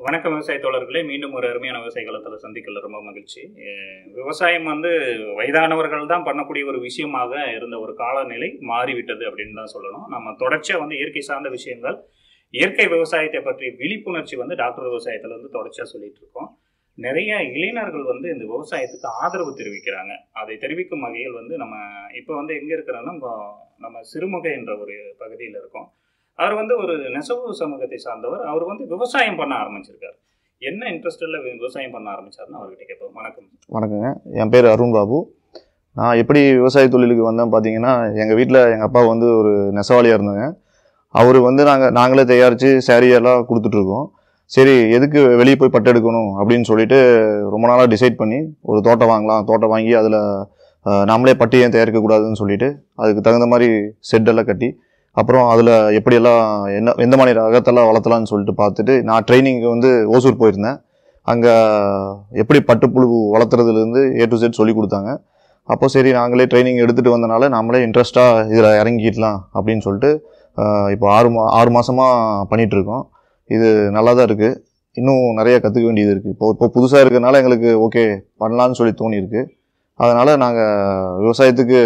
வணக்கம் விவசாய தோழர்களே மீண்டும் ஒரு அருமையான விவசாய களத்தில் சந்திக்கல ரொம்ப மகிழ்ச்சி அஹ் விவசாயம் வந்து வயதானவர்கள் தான் பண்ணக்கூடிய ஒரு விஷயமாக இருந்த ஒரு காலநிலை மாறிவிட்டது அப்படின்னு தான் சொல்லணும் நம்ம தொடர்ச்சியாக வந்து இயற்கை சார்ந்த விஷயங்கள் இயற்கை விவசாயத்தை பற்றிய விழிப்புணர்ச்சி வந்து டாக்டர் விவசாயத்தில் வந்து தொடர்ச்சியாக சொல்லிட்டு இருக்கோம் நிறைய இளைஞர்கள் வந்து இந்த விவசாயத்துக்கு ஆதரவு தெரிவிக்கிறாங்க அதை தெரிவிக்கும் வகையில் வந்து நம்ம இப்போ வந்து எங்கே இருக்கிறோன்னா நம்ம நம்ம சிறுமுகை என்ற ஒரு பகுதியில் இருக்கோம் அவர் வந்து ஒரு நெசவு சமூகத்தை சார்ந்தவர் அவர் வந்து விவசாயம் பண்ண ஆரம்பிச்சிருக்காரு என்ன இன்ட்ரெஸ்டில் விவசாயம் பண்ண ஆரம்பிச்சாருன்னு அவர்கிட்ட கேட்போம் வணக்கம் வணக்கங்க என் பேர் அருண் பாபு நான் எப்படி விவசாய தொழிலுக்கு வந்தேன் பார்த்தீங்கன்னா எங்கள் வீட்டில் எங்கள் அப்பா வந்து ஒரு நெசவாளியாக இருந்தாங்க அவர் வந்து நாங்கள் நாங்களே தயாரித்து சேரீயெல்லாம் கொடுத்துட்ருக்கோம் சரி எதுக்கு வெளியே போய் பட்டு எடுக்கணும் அப்படின்னு சொல்லிட்டு ரொம்ப நாளாக டிசைட் பண்ணி ஒரு தோட்டம் வாங்கலாம் தோட்டம் வாங்கி அதில் நாமளே பட்டு ஏன் தயாரிக்கக்கூடாதுன்னு சொல்லிட்டு அதுக்கு தகுந்த மாதிரி செட்டெல்லாம் கட்டி அப்புறம் அதில் எப்படியெல்லாம் என்ன எந்த மாதிரி ரகத்தெல்லாம் வளர்த்தலாம்னு சொல்லிட்டு பார்த்துட்டு நான் ட்ரைனிங்க்கு வந்து ஓசூர் போயிருந்தேன் அங்கே எப்படி பட்டுப்புழு வளர்த்துறதுலேருந்து ஏ டு செட் சொல்லி கொடுத்தாங்க அப்போ சரி நாங்களே ட்ரைனிங் எடுத்துகிட்டு வந்தனால நாமளே இன்ட்ரெஸ்ட்டாக இதில் இறங்கிக்கலாம் அப்படின்னு சொல்லிட்டு ஆஹ் இப்போ ஆறு மா ஆறு மாதமாக பண்ணிகிட்ருக்கோம் இது நல்லா தான் இருக்குது இன்னும் நிறைய கற்றுக்க வேண்டியது இருக்குது இப்போ இப்போ புதுசாக இருக்கிறனால எங்களுக்கு ஓகே பண்ணலான்னு சொல்லி தோணியிருக்கு அதனால் நாங்கள் விவசாயத்துக்கு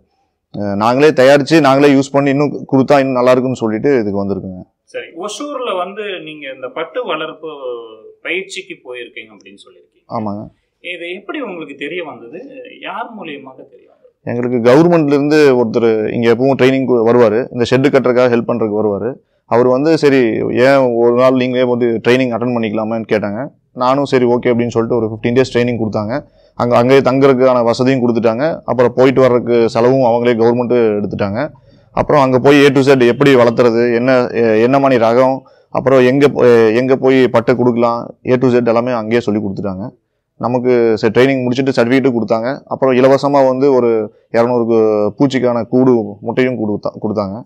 ஆஹ் நாங்களே தயாரித்து நாங்களே யூஸ் பண்ணி இன்னும் கொடுத்தா இன்னும் நல்லா இருக்குன்னு சொல்லிட்டு இதுக்கு வந்திருக்குங்க சரி ஒசூர்ல வந்து நீங்க இந்த பட்டு வளர்ப்பு பயிற்சிக்கு போயிருக்கீங்க அப்படின்னு சொல்லியிருக்கீங்க ஆமாங்க இது எப்படி உங்களுக்கு தெரிய வந்தது யார் மூலியமாக தெரிய வந்தது எங்களுக்கு கவர்மெண்ட்லேருந்து ஒருத்தர் இங்கே எப்பவும் ட்ரைனிங் வருவார் இந்த ஷெட்டு கட்டுறதுக்காக ஹெல்ப் பண்ணுறதுக்கு வருவார் அவர் வந்து சரி ஏன் ஒரு நாள் நீங்களே வந்து ட்ரைனிங் அட்டன் பண்ணிக்கலாமான்னு கேட்டாங்க நானும் சரி ஓகே அப்படின்னு சொல்லிட்டு ஒரு ஃபிஃப்டீன் டேஸ் ட்ரைனிங் கொடுத்தாங்க அங்கே அங்கேயே தங்குறதுக்கான வசதியும் கொடுத்துட்டாங்க அப்புறம் போயிட்டு வர்றதுக்கு செலவும் அவங்களே கவர்மெண்ட்டு எடுத்துட்டாங்க அப்புறம் அங்கே போய் ஏ டு செட் எப்படி வளர்த்துறது என்ன எ- என்ன மாதிரி ரகம் அப்புறம் எங்கே எங்கே போய் பட்டை கொடுக்கலாம் ஏ டு செட் எல்லாமே அங்கேயே சொல்லி கொடுத்துட்டாங்க நமக்கு சரி ட்ரைனிங் முடிச்சுட்டு சர்டிஃபிகேட்டும் கொடுத்தாங்க அப்புறம் இலவசமாக வந்து ஒரு இரநூறு பூச்சிக்கான கூடு முட்டையும் கொடுத்தா கொடுத்தாங்க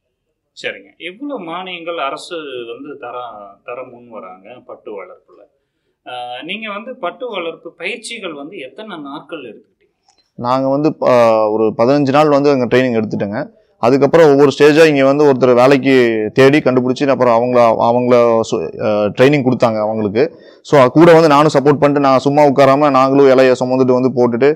சரிங்க எவ்வளவு மானியங்கள் அரசு வந்து தர தர முன் வராங்க பட்டு வளர்ப்புல ஆஹ் நீங்க வந்து பட்டு வளர்ப்பு பயிற்சிகள் வந்து எத்தனை நாட்கள் எடுத்துக்கிட்டீங்க நாங்கள் வந்து ப- ஒரு பதினஞ்சு நாள் வந்து அங்கே ட்ரைனிங் எடுத்துட்டேங்க அதுக்கப்புறம் ஒவ்வொரு ஸ்டேஜாக இங்கே வந்து ஒருத்தர் வேலைக்கு தேடி கண்டுபிடிச்சி அப்புறம் அவங்கள அவங்கள ட்ரைனிங் கொடுத்தாங்க அவங்களுக்கு ஸோ கூட வந்து நானும் சப்போர்ட் பண்ணிட்டு நான் சும்மா உட்காராம நாங்களும் இலைய சுமந்துட்டு வந்து போட்டுட்டு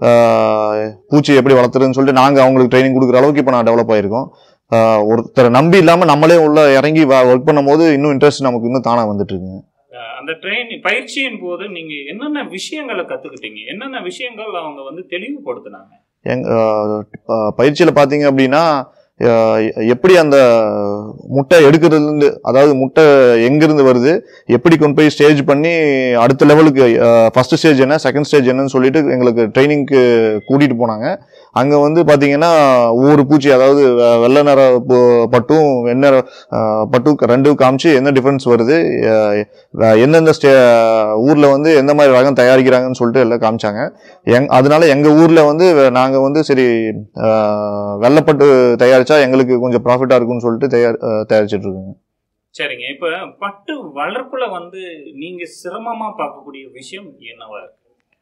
ஆஹ், பூச்சி எப்படி வளர்த்துறதுன்னு சொல்லிட்டு நாங்கள் அவங்களுக்கு ட்ரைனிங் கொடுக்குற அளவுக்கு இப்போ நான் டெவலப் ஆயிருக்கோம் ஆஹ், ஒருத்தரை நம்பி இல்லாமல் நம்மளே உள்ள இறங்கி ஒர்க் பண்ணும்போது இன்னும் இன்ட்ரெஸ்ட் நமக்கு இன்னும் தானாக வந்துட்டு இருக்குங்க ஆஹ் அந்த ட்ரெயின் பயிற்சியின் போது நீங்க என்னென்ன விஷயங்களை கத்துக்கிட்டீங்க என்னென்ன விஷயங்கள் அவங்க வந்து தெளிவுபடுத்தினாங்க எங் பயிற்சியில் பார்த்தீங்க அப்படின்னா அஹ், எப்படி அந்த முட்டை எடுக்கிறதுலேருந்து அதாவது முட்டை எங்கேருந்து வருது எப்படி கொண்டு போய் ஸ்டேஜ் பண்ணி அடுத்த லெவலுக்கு ஃபர்ஸ்ட் ஸ்டேஜ் என்ன செகண்ட் ஸ்டேஜ் என்னன்னு சொல்லிட்டு எங்களுக்கு ட்ரைனிங்க்கு கூட்டிகிட்டு போனாங்க அங்கே வந்து பார்த்தீங்கன்னா ஒவ்வொரு பூச்சி அதாவது வெ- வெள்ளை நிற பு- பட்டும் வெண்ணெற அஹ், பட்டும் ரெண்டும் காமிச்சு என்ன டிஃப்ரென்ஸ் வருது அஹ், அஹ், எந்தெந்த ஸ்டே ஊரில் வந்து எந்த மாதிரி ரகம் தயாரிக்கிறாங்கன்னு சொல்லிட்டு எல்லாம் காமிச்சாங்க எங் அதனால எங்கள் ஊரில் வந்து நாங்கள் வந்து சரி ஆஹ், வெள்ளைப்பட்டு தயாரிச்சா எங்களுக்கு கொஞ்சம் ப்ராஃபிட்டாக இருக்கும்னு சொல்லிட்டு தயார் ஆஹ், தயாரிச்சிட்டு இருக்கோங்க சரிங்க இப்ப பட்டு வளர்ப்புல வந்து நீங்க சிரமமா பார்க்கக்கூடிய விஷயம் என்னவா இருக்கு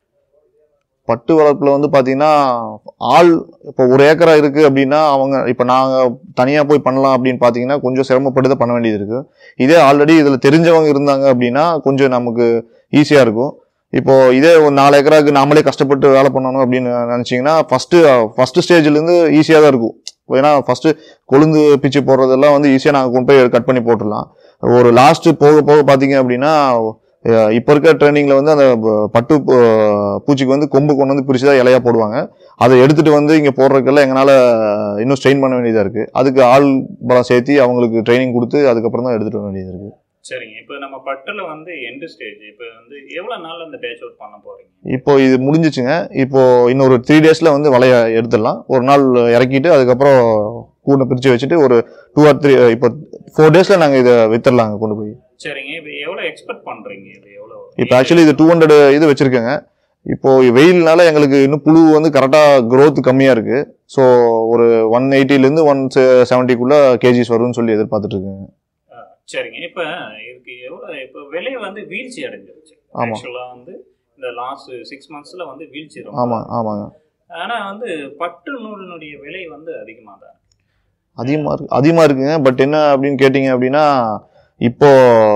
பட்டு வளர்ப்பில் வந்து பார்த்தீங்கன்னா ஆள் இப்போ ஒரு ஏக்கரா இருக்குது அப்படின்னா அவங்க இப்போ நாங்கள் தனியாக போய் பண்ணலாம் அப்படின்னு பார்த்தீங்கன்னா கொஞ்சம் சிரமப்பட்டு தான் பண்ண வேண்டியது இருக்குது இதே ஆல்ரெடி இதில் தெரிஞ்சவங்க இருந்தாங்க அப்படின்னா கொஞ்சம் நமக்கு ஈஸியாக இருக்கும் இப்போ இதே ஒரு நாலு ஏக்கராக்கு நாமளே கஷ்டப்பட்டு வேலை பண்ணணும் அப்படின்னு நினச்சிங்கன்னா ஃபஸ்ட்டு ஃபஸ்ட்டு ஸ்டேஜ்லேருந்து ஈஸியாக தான் இருக்கும் ஏன்னா ஃபஸ்ட்டு கொழுந்து பிச்சு போடுறதெல்லாம் வந்து ஈஸியாக நாங்கள் கொண்டு போய் கட் பண்ணி போட்டுடலாம் ஒரு லாஸ்ட்டு போக போக பார்த்தீங்க அப்படின்னா அஹ் இப்போ இருக்க ட்ரைனிங்கில் வந்து அந்த ப- பட்டு பூ- பூச்சிக்கு வந்து கொம்பு கொண்டு வந்து பிரிச்சு தான் இலையா போடுவாங்க அதை எடுத்துட்டு வந்து இங்கே போடுறதுக்கெல்லாம் எங்களால் இன்னும் ஸ்ட்ரெயின் பண்ண வேண்டியதாக இருக்குது அதுக்கு ஆள் பலம் சேர்த்தி அவங்களுக்கு ட்ரைனிங் கொடுத்து அதுக்கப்புறம் தான் எடுத்துகிட்டு வர வேண்டியது இருக்குது சரிங்க இப்போ நம்ம பட்டுல வந்து எண்டு ஸ்டேஜ் இப்போ வந்து எவ்வளவு நாள்ல அந்த பேட்ச் அவுட் பண்ண போறீங்க இப்போ இது முடிஞ்சிச்சுங்க இப்போ இன்னொரு த்ரீ டேஸில் வந்து வலைய எடுத்துடலாம் ஒரு நாள் இறக்கிட்டு அதுக்கப்புறம் கூண்டை பிரித்து வச்சுட்டு ஒரு டூ ஆர் த்ரீ இப்போ ஃபோர் டேஸில் நாங்கள் இதை வித்துடலாங்க கொண்டு போய் சரிங்க இப்போ எவ்வளவு எக்ஸ்பெக்ட் பண்றீங்க இது எவ்வளவு இப்போ ஆக்சுவலி இது டூ ஹண்ட்ரட் இது வச்சிருக்கேங்க இப்போ வெயில்னால எங்களுக்கு இன்னும் புழு வந்து கரெக்டாக growth கம்மியாக இருக்கு ஸோ ஒரு ஒன் எயிட்டிலேருந்து ஒன் செவன்ட்டிக்குள்ள கேஜிஸ் வரும்னு சொல்லி எதிர்பார்த்துட்டு இருக்கேங்க சரிங்க இப்போ இதுக்கு எவ்வளவு இப்போ விலை வந்து வீழ்ச்சி அடைஞ்சிருச்சு ஆமா. ஆக்சுவலா வந்து இந்த லாஸ்ட் சிக்ஸ் மந்த்ஸ்ல வந்து வீழ்ச்சி ரொம்ப ஆமாம் ஆமாங்க ஆனா வந்து பட்டு நூலினுடைய விலை வந்து அதிகமாக தான் இருக்கு. அதிகமாக இருக்கு அதிகமாக இருக்குங்க பட் என்ன அப்படின்னு கேட்டிங்க அப்படின்னா இப்போ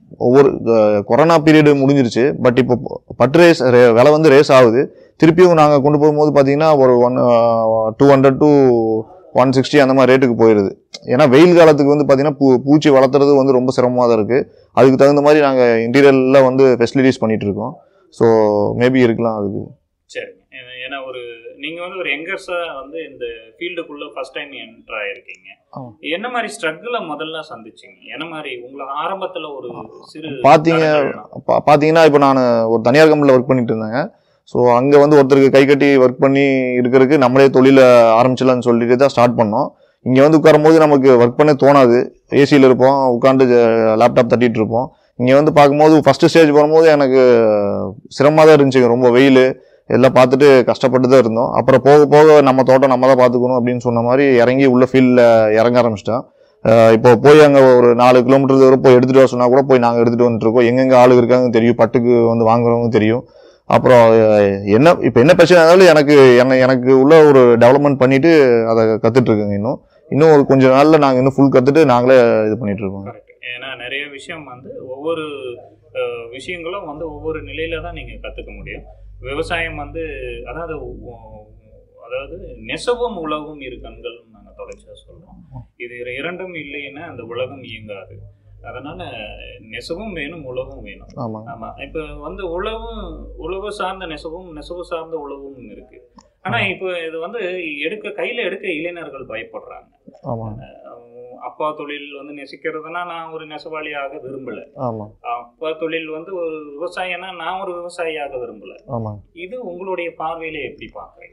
ஒவ்வொரு அஹ், கொரோனா பீரியடு முடிஞ்சிருச்சு பட் இப்போ பட்டு ரேஸ் விலை வந்து ரேஸ் ஆகுது திருப்பியும் நாங்கள் கொண்டு போகும்போது பார்த்தீங்கன்னா ஒரு one two hundred to one sixty அந்த மாதிரி ரேட்டுக்கு போயிடுது ஏன்னா வெயில் காலத்துக்கு வந்து பார்த்தீங்கன்னா பூ பூச்சி வளர்த்துறது வந்து ரொம்ப சிரமமாக தான் இருக்குது அதுக்கு தகுந்த மாதிரி நாங்கள் இன்டீரியரில் வந்து ஃபெசிலிட்டிஸ் பண்ணிட்டு இருக்கோம் ஸோ மேபி இருக்கலாம் அதுக்கு சரிங்க ஏன்னா- ஏன்னா ஒரு நீங்க வந்து ஒரு யங்கர்ஸா வந்து இந்த ஃபீல்டுக்குள்ள ஃபர்ஸ்ட் டைம் என்டர் ஆயிருக்கீங்க ஆமா. என்ன மாதிரி ஸ்ட்ரகிள முதல்ல சந்திச்சீங்க என்ன மாதிரி உங்களை ஆரம்பத்துல ஒரு சிறு பாத்தீங்க தடங்கல்னா? பா- பார்த்தீங்கன்னா இப்போ நான் ஒரு தனியார் கம்பெனியில் ஒர்க் பண்ணிட்டு இருந்தேங்க ஸோ அங்கே வந்து ஒருத்தருக்கு கை கட்டி ஒர்க் பண்ணி இருக்கிறதுக்கு நம்மளே தொழிலை ஆரம்பிச்சிடலாம்னு சொல்லிட்டு தான் ஸ்டார்ட் பண்ணோம் இங்கே வந்து உட்காரும்போது நமக்கு ஒர்க் பண்ண தோணாது ஏசியில் இருப்போம் உட்காந்து லேப்டாப் தட்டிட்டு இருப்போம் இங்கே வந்து பார்க்கும்போது ஃபஸ்ட்டு ஸ்டேஜ் போகும்போது எனக்கு சிரமமாக தான் இருந்துச்சுங்க ரொம்ப வெயில் எல்லாம் பார்த்துட்டு கஷ்டப்பட்டு தான் இருந்தோம் அப்புறம் போக போக நம்ம தோட்டம் நம்ம தான் பார்த்துக்கணும் அப்படின்னு சொன்ன மாதிரி இறங்கி உள்ள ஃபீல்டில் இறங்க ஆரம்பிச்சிட்டேன் அஹ் இப்போ போய் அங்கே ஒரு நாலு கிலோமீட்டர் தூரம் போய் எடுத்துகிட்டு வர சொன்னால் கூட போய் நாங்கள் எடுத்துகிட்டு வந்துட்டு இருக்கோம் எங்கெங்கே ஆளுங்க இருக்காங்க தெரியும் பட்டுக்கு வந்து வாங்குறவங்க தெரியும் அப்புறம் அஹ், என்ன இப்போ என்ன பிரச்சனை இருந்தாலும் எனக்கு என்ன எனக்கு உள்ள ஒரு டெவலப்மெண்ட் பண்ணிட்டு அதை கற்றுட்டு இருக்கேங்க இன்னும் இன்னும் ஒரு கொஞ்ச நாளில் நாங்கள் இன்னும் ஃபுல் கற்றுட்டு நாங்களே இது பண்ணிட்டு இருக்கோம் Correct. ஏன்னா நிறைய விஷயம் வந்து ஒவ்வொரு அஹ், விஷயங்களும் வந்து ஒவ்வொரு நிலையில தான் நீங்க கத்துக்க முடியும் விவசாயம் வந்து அதாவது உ- அதாவது நெசவும் உலகும் இரு கண்கள் நாங்க தொடர்ச்சியா சொல்றோம் இது இரண்டும் இல்லைன்னா அந்த உலகம் இயங்காது அதனால நெசவும் வேணும் உலகும் வேணும் ஆமாங்க ஆமா இப்ப வந்து உழவும் உழவு சார்ந்த நெசவும் நெசவு சார்ந்த உழவும் இருக்கு ஆனா இப்போ இது வந்து எடுக்க கையில எடுக்க இளைஞர்கள் பயப்படுறாங்க ஆமாங்க அஹ் அப்பா தொழில் வந்து நெசிக்கிறதுனா நான் ஒரு நெசவாளியாக விரும்பல ஆமாம் அப்பா தொழில் வந்து ஒரு விவசாயனா நான் ஒரு விவசாயியாக விரும்பல ஆமாங்க இது உங்களுடைய பார்வையில எப்படி பாக்குறீங்க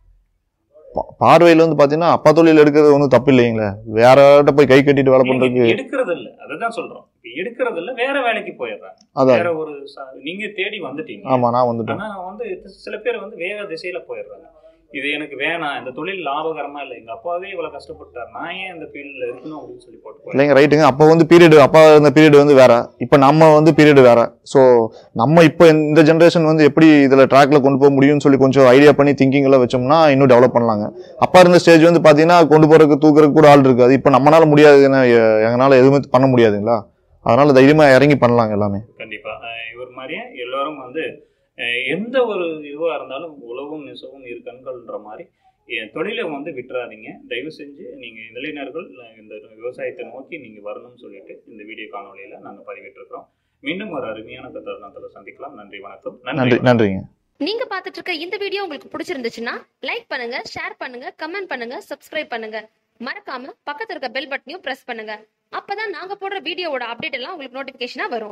பா- பார்வையில வந்து பார்த்தீங்கன்னா அப்பா தொழில் எடுக்கிறது ஒன்றும் தப்பு இல்லைங்களே வேற ஆள்கிட்ட போய் கை கட்டிட்டு வேலை பண்ணுறதுக்கு நீங்க எடுக்கிறது இல்ல அதுதான் சொல்றோம் இப்ப எடுக்கிறது இல்ல வேற வேலைக்கு போயிடுறாங்க அதான் வேற ஒரு ச- நீங்க தேடி வந்துட்டீங்க ஆமாம் நான் வந்துட்டேன் ஆனா வந்து சில பேர் வந்து வேற திசையில போயிடுறாங்க இது எனக்கு வேணாம் இந்த தொழில் லாபகரமா இல்லை எங்க அப்பாவே இவ்வளவு கஷ்டப்பட்டார் நான் ஏன் இந்த ஃபீல்ட்ல இருக்கணும் அப்படின்னு சொல்லி போட்டு போயிடுறாங்க. இல்லைங்க ரைட்டுங்க அப்போ வந்து பீரியடு அப்பா இருந்த பீரியட் வந்து வேற இப்போ நம்ம வந்து பீரியடு வேற ஸோ நம்ம இப்போ இந்த ஜென்ரேஷன் வந்து எப்படி இதில் ட்ராக்ல கொண்டு போக முடியும்னு சொல்லி கொஞ்சம் ஐடியா பண்ணி திங்கிங் எல்லாம் வச்சோம்னா இன்னும் டெவலப் பண்ணலாங்க அப்பா இருந்த ஸ்டேஜ் வந்து பார்த்தீங்கன்னா கொண்டு போறதுக்கு தூக்குறதுக்கு கூட ஆள் இருக்காது இப்போ நம்மளால முடியாது ஏன்னா எ- எங்களால எதுவுமே பண்ண முடியாதுங்களா அதனால தைரியமா இறங்கி பண்ணலாங்க எல்லாமே கண்டிப்பா அஹ் இவர் மாதிரியே எல்லாரும் வந்து அஹ் எந்த ஒரு இதுவா இருந்தாலும் உழவும் நெசவும் இரு கண்கள்ன்ற மாதிரி என் தொழிலை வந்து விட்டுறாதீங்க தயவு செஞ்சு நீங்க இளைஞர்கள் அஹ் இந்த விவசாயத்தை நோக்கி நீங்க வரணும்னு சொல்லிட்டு இந்த வீடியோ காணொலியில நாங்க பதிவிட்டிருக்கிறோம் மீண்டும் ஒரு அருமையான தருணத்துல சந்திக்கலாம் நன்றி வணக்கம் நன்றி நன்றிங்க நீங்க பார்த்துட்டு இருக்க இந்த வீடியோ உங்களுக்கு பிடிச்சிருந்துச்சுன்னா லைக் பண்ணுங்க ஷேர் பண்ணுங்க கமெண்ட் பண்ணுங்க சப்ஸ்கிரைப் பண்ணுங்க மறக்காம பக்கத்துல இருக்க பெல் பட்டனையும் பிரஸ் பண்ணுங்க அப்பதான் நாங்க போடுற வீடியோவோட அப்டேட் எல்லாம் உங்களுக்கு நோட்டிபிகேஷனா வரும்